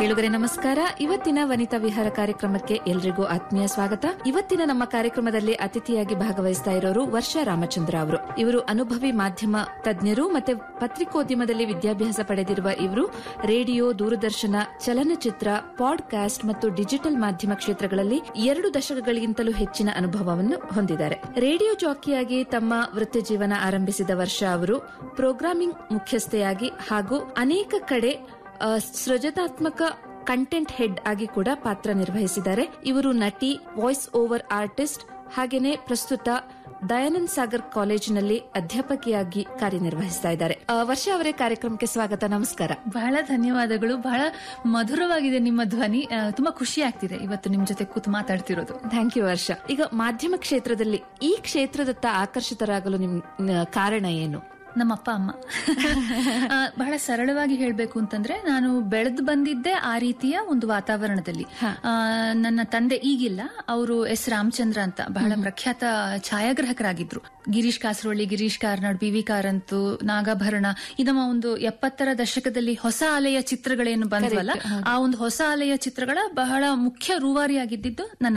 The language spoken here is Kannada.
ಕೇಳುಗರೆ ನಮಸ್ಕಾರ ಇವತ್ತಿನ ವನಿತಾ ವಿಹಾರ ಕಾರ್ಯಕ್ರಮಕ್ಕೆ ಎಲ್ರಿಗೂ ಆತ್ಮೀಯ ಸ್ವಾಗತ ಇವತ್ತಿನ ನಮ್ಮ ಕಾರ್ಯಕ್ರಮದಲ್ಲಿ ಅತಿಥಿಯಾಗಿ ಭಾಗವಹಿಸ್ತಾ ಇರೋರು ವರ್ಷಾ ರಾಮಚಂದ್ರ ಅವರು ಇವರು ಅನುಭವಿ ಮಾಧ್ಯಮ ತಜ್ಞರು ಮತ್ತೆ ಪತ್ರಿಕೋದ್ಯಮದಲ್ಲಿ ವಿದ್ಯಾಭ್ಯಾಸ ಪಡೆದಿರುವ ಇವರು ರೇಡಿಯೋ ದೂರದರ್ಶನ ಚಲನಚಿತ್ರ ಪಾಡ್ಕಾಸ್ಟ್ ಮತ್ತು ಡಿಜಿಟಲ್ ಮಾಧ್ಯಮ ಕ್ಷೇತ್ರಗಳಲ್ಲಿ ಎರಡು ದಶಕಗಳಿಗಿಂತಲೂ ಹೆಚ್ಚಿನ ಅನುಭವವನ್ನು ಹೊಂದಿದ್ದಾರೆ ರೇಡಿಯೋ ಜಾಕಿಯಾಗಿ ತಮ್ಮ ವೃತ್ತಿ ಜೀವನ ಆರಂಭಿಸಿದ ವರ್ಷ ಅವರು ಪ್ರೋಗ್ರಾಮಿಂಗ್ ಮುಖ್ಯಸ್ಥೆಯಾಗಿ ಹಾಗೂ ಅನೇಕ ಕಡೆ ಆ, ಸೃಜನಾತ್ಮಕ ಕಂಟೆಂಟ್ ಹೆಡ್ ಆಗಿ ಕೂಡ ಪಾತ್ರ ನಿರ್ವಹಿಸಿದ್ದಾರೆ ಇವರು ನಟಿ ವಾಯ್ಸ್ ಓವರ್ ಆರ್ಟಿಸ್ಟ್ ಹಾಗೇನೆ ಪ್ರಸ್ತುತ ದಯಾನಂದ್ ಸಾಗರ್ ಕಾಲೇಜಿನಲ್ಲಿ ಅಧ್ಯಾಪಕಿಯಾಗಿ ಕಾರ್ಯನಿರ್ವಹಿಸ್ತಾ ಇದ್ದಾರೆ ಆ, ವರ್ಷ ಅವರೇ ಕಾರ್ಯಕ್ರಮಕ್ಕೆ ಸ್ವಾಗತ ನಮಸ್ಕಾರ ಬಹಳ ಧನ್ಯವಾದಗಳು ಬಹಳ ಮಧುರವಾಗಿದೆ ನಿಮ್ಮ ಧ್ವನಿ ಆ, ತುಂಬಾ ಖುಷಿ ಆಗ್ತಿದೆ ಇವತ್ತು ನಿಮ್ ಜೊತೆ ಕೂತು ಮಾತಾಡ್ತಿರೋದು ಥ್ಯಾಂಕ್ ಯು ವರ್ಷ ಈಗ ಮಾಧ್ಯಮ ಕ್ಷೇತ್ರದಲ್ಲಿ ಈ ಕ್ಷೇತ್ರದತ್ತ ಆಕರ್ಷಿತರಾಗಲು ನಿಮ್ ನ- ಕಾರಣ ಏನು ನಮ್ಮ ಅಪ್ಪ ಅಮ್ಮ ಆ, ಬಹಳ ಸರಳವಾಗಿ ಹೇಳ್ಬೇಕು ಅಂತಂದ್ರೆ ನಾನು ಬೆಳೆದು ಬಂದಿದ್ದೆ ಆ ರೀತಿಯ ಒಂದು ವಾತಾವರಣದಲ್ಲಿ ಆ, ನನ್ನ ತಂದೆ ಈಗಿಲ್ಲ ಅವರು ಎಸ್ ರಾಮಚಂದ್ರ ಅಂತ ಬಹಳ ಪ್ರಖ್ಯಾತ ಛಾಯಾಗ್ರಾಹಕರಾಗಿದ್ರು ಗಿರೀಶ್ ಕಾಸರೊಳ್ಳಿ ಗಿರೀಶ್ ಕಾರ್ನಾಡ್ ಬಿ ವಿ ಕಾರಂತು ನಾಗಾಭರಣ ಈ ನಮ್ಮ ಒಂದು ಎಪ್ಪತ್ತರ ದಶಕದಲ್ಲಿ ಹೊಸ ಅಲೆಯ ಚಿತ್ರಗಳೇನು ಬಂದ್ವಲ್ಲ ಆ ಒಂದು ಹೊಸ ಅಲೆಯ ಚಿತ್ರಗಳ ಬಹಳ ಮುಖ್ಯ ರೂವಾರಿಯಾಗಿದ್ದು ನನ್ನ